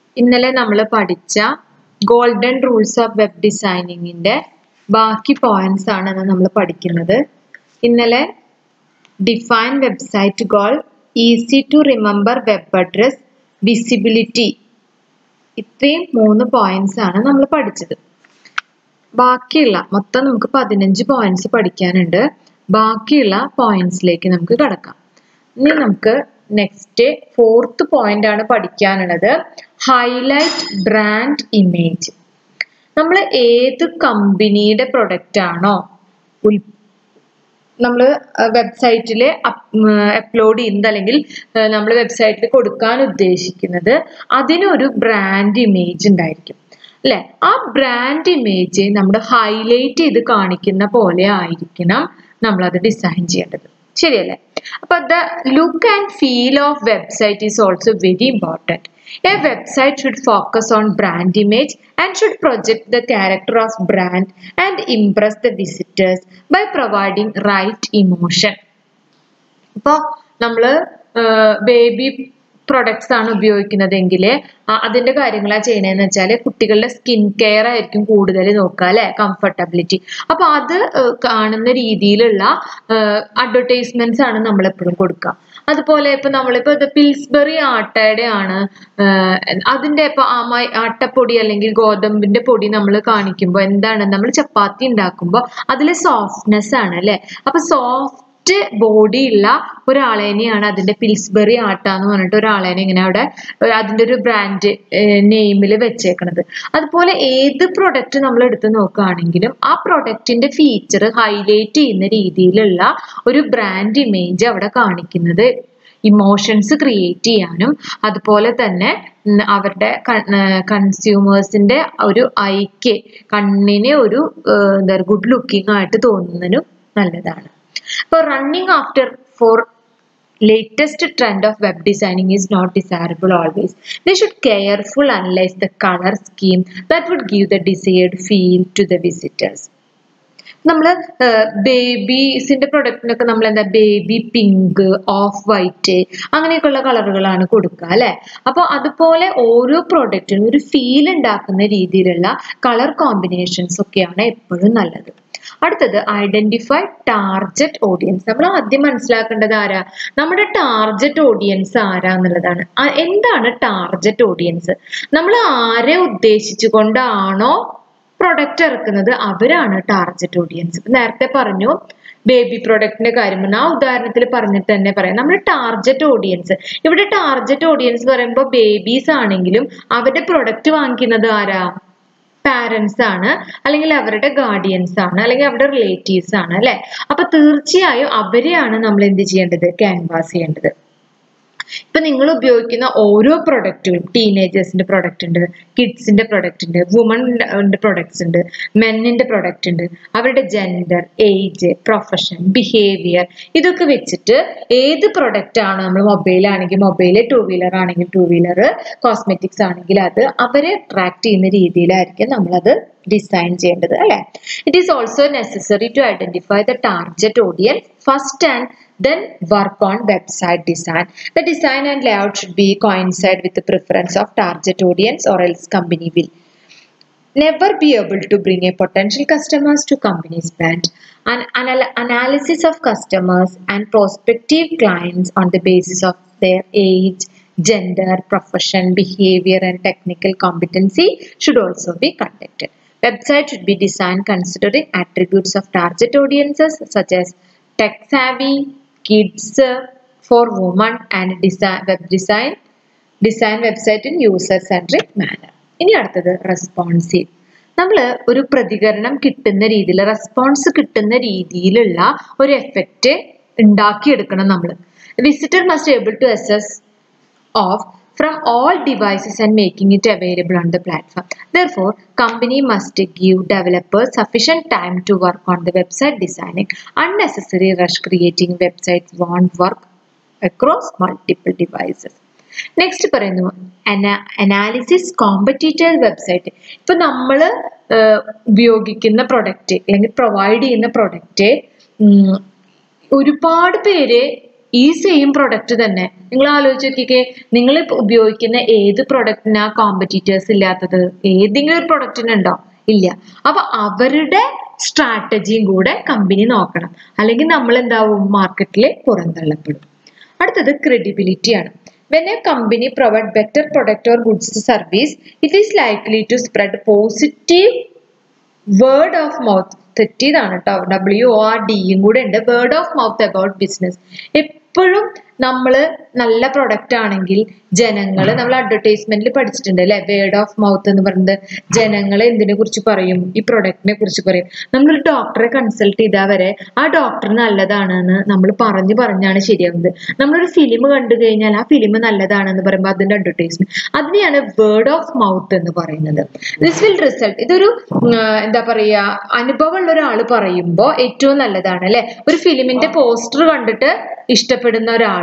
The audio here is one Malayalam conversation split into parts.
ഇന്നലെ നമ്മൾ പഠിച്ച ഗോൾഡൻ റൂൾസ് ഓഫ് വെബ് ഡിസൈനിങ്ങിന്റെ ബാക്കി പോയിന്റ്സ് ആണ് നമ്മൾ പഠിക്കുന്നത് ഇന്നലെ define website goal easy to remember web address visibility ഇത്രയും മൂന്ന് പോയിന്റ്സ് ആണ് നമ്മൾ പഠിച്ചത് ബാക്കിയുള്ള മൊത്തം നമുക്ക് പതിനഞ്ച് പോയിന്റ്സ് പഠിക്കാനുണ്ട് ബാക്കിയുള്ള പോയിന്റ്സിലേക്ക് നമുക്ക് കടക്കാം ഇനി നമുക്ക് നെക്സ്റ്റ് ഫോർത്ത് പോയിന്റ് ആണ് പഠിക്കാനുള്ളത് ഹൈലൈറ്റ് ബ്രാൻഡ് ഇമേജ് നമ്മൾ ഏത് കമ്പനിയുടെ പ്രൊഡക്റ്റ് ആണോ ഉൽ നമ്മൾ വെബ്സൈറ്റിൽ അപ്ലോഡ് ചെയ്യുന്നത് അല്ലെങ്കിൽ നമ്മൾ വെബ്സൈറ്റിൽ കൊടുക്കാൻ ഉദ്ദേശിക്കുന്നത് അതിനൊരു ബ്രാൻഡ് ഇമേജ് ഉണ്ടായിരിക്കും അല്ലെ ആ ബ്രാൻഡ് ഇമേജ് നമ്മൾ ഹൈലൈറ്റ് ചെയ്ത് കാണിക്കുന്ന പോലെ ആയിരിക്കണം നമ്മൾ അത് ഡിസൈൻ ചെയ്യേണ്ടത് ശരിയല്ലേ അപ്പൊ the look and feel of website is also very important a website should focus on brand image and should project the character of brand and impress the visitors by providing right emotion ഇപ്പോൾ നമ്മൾ ബേബി പ്രൊഡക്ട്സ് ആണ് ഉപയോഗിക്കുന്നതെങ്കിൽ അതിന്റെ കാര്യങ്ങളാണ് ചെയ്യണതെന്ന് വെച്ചാൽ കുട്ടികളുടെ സ്കിൻ കെയർ ആയിരിക്കും കൂടുതൽ നോക്കുക അല്ലെ കംഫർട്ടബിലിറ്റി അപ്പൊ അത് കാണുന്ന രീതിയിലുള്ള അഡ്വർടൈസ്മെന്റ്സ് ആണ് നമ്മൾ എപ്പോഴും കൊടുക്കുക അതുപോലെ ഇപ്പൊ നമ്മളിപ്പോ ഇത് പിൽസ്ബറി ആട്ടയുടെ ആണ് അതിന്റെ ഇപ്പൊ ആട്ടപ്പൊടി അല്ലെങ്കിൽ ഗോതമ്പിന്റെ പൊടി നമ്മൾ കാണിക്കുമ്പോൾ എന്താണ് നമ്മൾ ചപ്പാത്തി ഉണ്ടാക്കുമ്പോൾ അതിൽ സോഫ്റ്റ്നെസ് ആണ് അല്ലെ അപ്പൊ സോഫ്റ്റ് ബോഡി ഉള്ള ഒരാളേനെയാണ് അതിന്റെ പിൽസ്ബറി ആട്ട എന്ന് പറഞ്ഞിട്ട് ഒരാളേനെ ഇങ്ങനെ അവിടെ അതിന്റെ ഒരു ബ്രാൻഡ് നെയിമിൽ വെച്ചേക്കണത് അതുപോലെ ഏത് പ്രൊഡക്റ്റ് നമ്മൾ എടുത്ത് നോക്കുകയാണെങ്കിലും ആ പ്രൊഡക്റ്റിന്റെ ഫീച്ചർ ഹൈലൈറ്റ് ചെയ്യുന്ന രീതിയിലുള്ള ഒരു ബ്രാൻഡ് ഇമേജ് അവിടെ കാണിക്കുന്നത് ഇമോഷൻസ് ക്രിയേറ്റ് ചെയ്യാനും അതുപോലെ തന്നെ അവരുടെ കൺസ്യൂമേഴ്സിന്റെ ഒരു ഐക്ക് കണ്ണിന് ഒരു എന്താ പറയുക ഗുഡ് ലുക്കിംഗ് ആയിട്ട് തോന്നുന്നതിനും നല്ലതാണ് അപ്പോൾ running after for latest trend of web designing is not desirable always. They should carefully analyze the color scheme that would give the desired feel to the visitors. നമ്മൾ ബേബീസിന്റെ പ്രൊഡക്റ്റിനൊക്കെ നമ്മൾ എന്താ ബേബി പിങ്ക് ഓഫ് വൈറ്റ് അങ്ങനെയൊക്കെയുള്ള കളറുകളാണ് കൊടുക്കുക അല്ലെ അപ്പോൾ അതുപോലെ ഓരോ പ്രൊഡക്റ്റിനും ഒരു ഫീൽ ഉണ്ടാക്കുന്ന രീതിയിലുള്ള കളർ കോമ്പിനേഷൻസ് ഒക്കെയാണ് എപ്പോഴും നല്ലത് അടുത്തത് ഐഡന്റിഫൈ ടാർജറ്റ് ഓഡിയൻസ് നമ്മൾ ആദ്യം മനസ്സിലാക്കേണ്ടത് ആരാ നമ്മുടെ ടാർജറ്റ് ഓഡിയൻസ് ആരാ എന്നുള്ളതാണ് എന്താണ് ടാർജറ്റ് ഓഡിയൻസ് നമ്മൾ ആരെ ഉദ്ദേശിച്ചുകൊണ്ടാണോ പ്രൊഡക്റ്റ് ഇറക്കുന്നത് അവരാണ് ടാർജറ്റ് ഓഡിയൻസ് നേരത്തെ പറഞ്ഞു ബേബി പ്രൊഡക്റ്റിന്റെ കാര്യം ആ ഉദാഹരണത്തിൽ പറഞ്ഞിട്ട് തന്നെ പറയാം നമ്മൾ ടാർജറ്റ് ഓഡിയൻസ് ഇവിടെ ടാർജറ്റ് ഓഡിയൻസ് പറയുമ്പോൾ ബേബീസ് ആണെങ്കിലും അവരുടെ പ്രൊഡക്റ്റ് വാങ്ങിക്കുന്നത് ആരാ പാരൻസ് ആണ് അല്ലെങ്കിൽ അവരുടെ ഗാർഡിയൻസ് ആണ് അല്ലെങ്കിൽ അവരുടെ റിലേറ്റീവ്സ് ആണ് അല്ലെ അപ്പൊ തീർച്ചയായും അവരെയാണ് നമ്മൾ എന്ത് ചെയ്യേണ്ടത് ക്യാൻവാസ് ചെയ്യേണ്ടത് ഇപ്പൊ നിങ്ങൾ ഉപയോഗിക്കുന്ന ഓരോ പ്രൊഡക്റ്റുകളും ടീനേജേഴ്സിന്റെ പ്രൊഡക്റ്റ് ഉണ്ട് കിഡ്സിന്റെ പ്രൊഡക്റ്റ് ഉണ്ട് വുമണിന്റെ പ്രൊഡക്ട്സ് ഉണ്ട് മെന്നിന്റെ പ്രൊഡക്റ്റ് ഉണ്ട് അവരുടെ ജെൻഡർ ഏജ് പ്രൊഫഷൻ ബിഹേവിയർ ഇതൊക്കെ വെച്ചിട്ട് ഏത് പ്രൊഡക്റ്റ് ആണ് നമ്മൾ മൊബൈൽ ആണെങ്കിൽ മൊബൈൽ ടൂ വീലർ ആണെങ്കിൽ ടൂ വീലർ കോസ്മെറ്റിക്സ് ആണെങ്കിൽ അത് അവരെ അട്രാക്ട് ചെയ്യുന്ന രീതിയിലായിരിക്കും നമ്മളത് ഡിസൈൻ ചെയ്യേണ്ടത് അല്ലെ it is also necessary to identify the target audience first and then work on website design. The design and layout should be coincide with the preference of target audience or else company will never be able to bring a potential customers to company's brand. An anal analysis of customers and prospective clients on the basis of their age, gender, profession, behavior and technical competency should also be conducted. Website should be designed considering attributes of target audiences such as tech savvy, kids for women and design web design design website in user centric manner ഇനി അടുത്തത് റെസ്പോൺസീവ് നമ്മൾ ഒരു പ്രതികരണം കിട്ടുന്ന രീതിയിൽ റെസ്പോൺസ് കിട്ടുന്ന രീതിയിലുള്ള ഒരു എഫക്റ്റ് ഉണ്ടാക്കിയെടുക്കണം നമ്മൾ visitor must able to access of from all devices and making it available on the platform. Therefore, company must give developers sufficient time to work on the website designing. Unnecessary rush creating websites won't work across multiple devices. Next പറയുന്നു അനാലിസിസ് കോമ്പറ്റീറ്റർ വെബ്സൈറ്റ് ഇപ്പൊ നമ്മൾ ഉപയോഗിക്കുന്ന പ്രൊഡക്റ്റ് അല്ലെങ്കിൽ പ്രൊവൈഡ് ചെയ്യുന്ന പ്രൊഡക്റ്റ് ഒരുപാട് പേര് ഈ സെയിം പ്രൊഡക്റ്റ് തന്നെ നിങ്ങൾ ആലോചിച്ച് നോക്കിക്കേ നിങ്ങൾ ഉപയോഗിക്കുന്ന ഏത് പ്രൊഡക്റ്റിനാ കോമ്പറ്റീറ്റേഴ്സ് ഇല്ലാത്തത് ഏതെങ്കിലും ഒരു പ്രൊഡക്റ്റിനുണ്ടോ ഇല്ല അപ്പൊ അവരുടെ സ്ട്രാറ്റജിയും കൂടെ കമ്പനി നോക്കണം അല്ലെങ്കിൽ നമ്മൾ എന്താവും മാർക്കറ്റിൽ പുറന്തള്ളപ്പെടും അടുത്തത് ക്രെഡിബിലിറ്റി ആണ് when a company provide better product or goods service it is likely to spread positive word of mouth തെറ്റിയതാണ് കേട്ടോ ഡബ്ല്യു ഒ ആർ ഡിയും കൂടെ ഉണ്ട് word of mouth about business എപ്പോഴും നമ്മൾ നല്ല പ്രൊഡക്റ്റ് ആണെങ്കിൽ ജനങ്ങൾ നമ്മൾ അഡ്വർടൈസ്മെന്റിൽ പഠിച്ചിട്ടുണ്ട് അല്ലെ വേർഡ് ഓഫ് മൗത്ത് എന്ന് പറയുന്നത് ജനങ്ങൾ എന്തിനെ കുറിച്ച് പറയും ഈ പ്രൊഡക്റ്റിനെ കുറിച്ച് പറയും നമ്മളൊരു ഡോക്ടറെ കൺസൾട്ട് ചെയ്താൽ വരെ ആ ഡോക്ടർ നല്ലതാണെന്ന് നമ്മൾ പറഞ്ഞു പറഞ്ഞാണ് ശരിയാവുന്നത് നമ്മളൊരു ഫിലിം കണ്ടു കഴിഞ്ഞാൽ ആ ഫിലിം നല്ലതാണെന്ന് പറയുമ്പോൾ അതിന്റെ അഡ്വർടൈസ്മെന്റ് അതിനെയാണ് വേർഡ് ഓഫ് മൗത്ത് എന്ന് പറയുന്നത് ദിസ് വിൽ റിസൾട്ട് ഇതൊരു ഉം, എന്താ പറയാ അനുഭവമുള്ള ഒരാൾ പറയുമ്പോൾ ഏറ്റവും നല്ലതാണ് അല്ലെ ഒരു ഫിലിമിന്റെ പോസ്റ്റർ കണ്ടിട്ട് ഇഷ്ടപ്പെടുന്ന ഒരാളും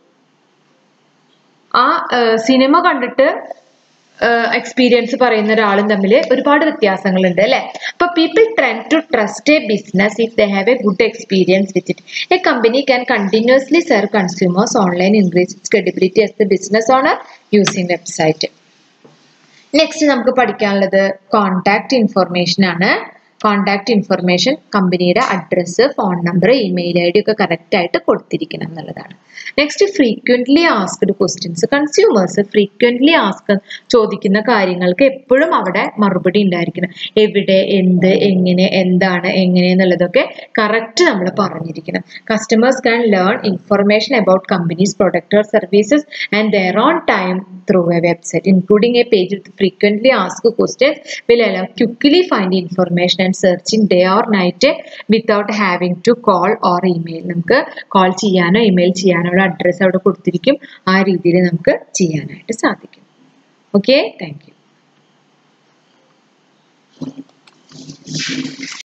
ആ സിനിമ കണ്ടിട്ട് എക്സ്പീരിയൻസ് പറയുന്ന ഒരാളും തമ്മിൽ ഒരുപാട് വ്യത്യാസങ്ങളുണ്ട് അല്ലെ അപ്പൊ people trend to trust a business if they have a good experience with it a company can continuously serve consumers online increase credibility as the business owner using website next നമുക്ക് പഠിക്കാനുള്ളത് കോണ്ടാക്ട് ഇൻഫർമേഷൻ ആണ് കോണ്ടാക്ട് ഇൻഫർമേഷൻ കമ്പനിയുടെ address phone number email I D ഒക്കെ കറക്റ്റ് ആയിട്ട് കൊടുത്തിരിക്കണം എന്നുള്ളതാണ് next frequently asked questions consumers frequently ask ചോദിക്കുന്ന കാര്യങ്ങൾക്ക് എപ്പോഴും അവിടെ മറുപടി ഉണ്ടായിരിക്കണം എവിടെ എന്ത് എങ്ങനെ എന്താണ് എങ്ങനെ എന്നുള്ളതൊക്കെ കറക്റ്റ് നമ്മൾ പറഞ്ഞിരിക്കണം customers can learn information about companies product or services and their on time through a website including a page with frequently ask questions will allow quickly find information and searching day or night without having to call or email നമുക്ക് കോൾ ചെയ്യാനോ ഇമെയിൽ ചെയ്യാനോ ഉള്ള അഡ്രസ്സ് അവിടെ കൊടുത്തിരിക്കും ആ രീതിയിൽ നമുക്ക് ചെയ്യാനായിട്ട് സാധിക്കും ഓക്കെ താങ്ക് യു